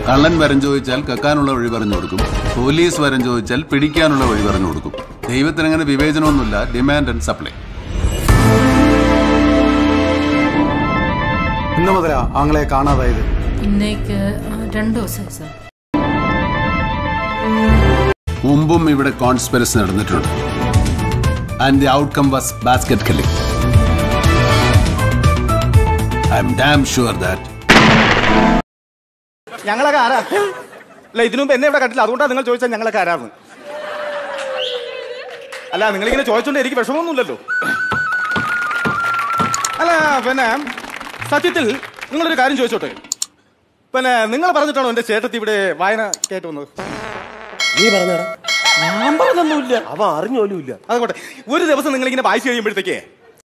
കള്ളൻ വരം ചോദിച്ചാൽ കക്കാനുള്ള വഴി പറഞ്ഞു കൊടുക്കും പോലീസ് വരം ചോദിച്ചാൽ പിടിക്കാനുള്ള വഴി പറഞ്ഞു കൊടുക്കും ദൈവത്തിന് അങ്ങനെ വിവേചനമൊന്നുമില്ല ഡിമാൻഡ് ആൻഡ് സപ്ലൈ ഇന്ന് മുതലാ ആങ്ങളെ കാണാതായത് ഇന്നേക്ക് രണ്ടു ദിവസമായി സർ മുമ്പും ഇവിടെ കോൺസ്പിറസി നടന്നിട്ടുണ്ട് and the outcome was basket killing I'm damn sure that ഞങ്ങളൊക്കെ ആരാ അല്ല ഇതിനു മുമ്പ് എന്നെ ഇവിടെ കണ്ടില്ല അതുകൊണ്ടാണ് നിങ്ങൾ ചോദിച്ചാൽ ഞങ്ങളൊക്കെ ആരാന്ന് അല്ല നിങ്ങളിങ്ങനെ ചോദിച്ചോണ്ട് എനിക്ക് വിഷമമൊന്നുമില്ലല്ലോ അല്ല പിന്നെ സത്യത്തിൽ നിങ്ങളൊരു കാര്യം ചോദിച്ചോട്ടെ പിന്നെ നിങ്ങൾ പറഞ്ഞിട്ടാണോ എന്റെ ചേട്ടത്തി ഇവിടെ വായന കയറ്റി വന്നത് നീ പറഞ്ഞടാ ഞാൻ പറഞ്ഞൊന്നുമില്ല അവ അറിഞ്ഞോലുമില്ല അതുകൊട്ടെ ഒരു ദിവസം നിങ്ങളിങ്ങനെ വായിച്ചു കഴിയുമ്പോഴത്തേക്കേ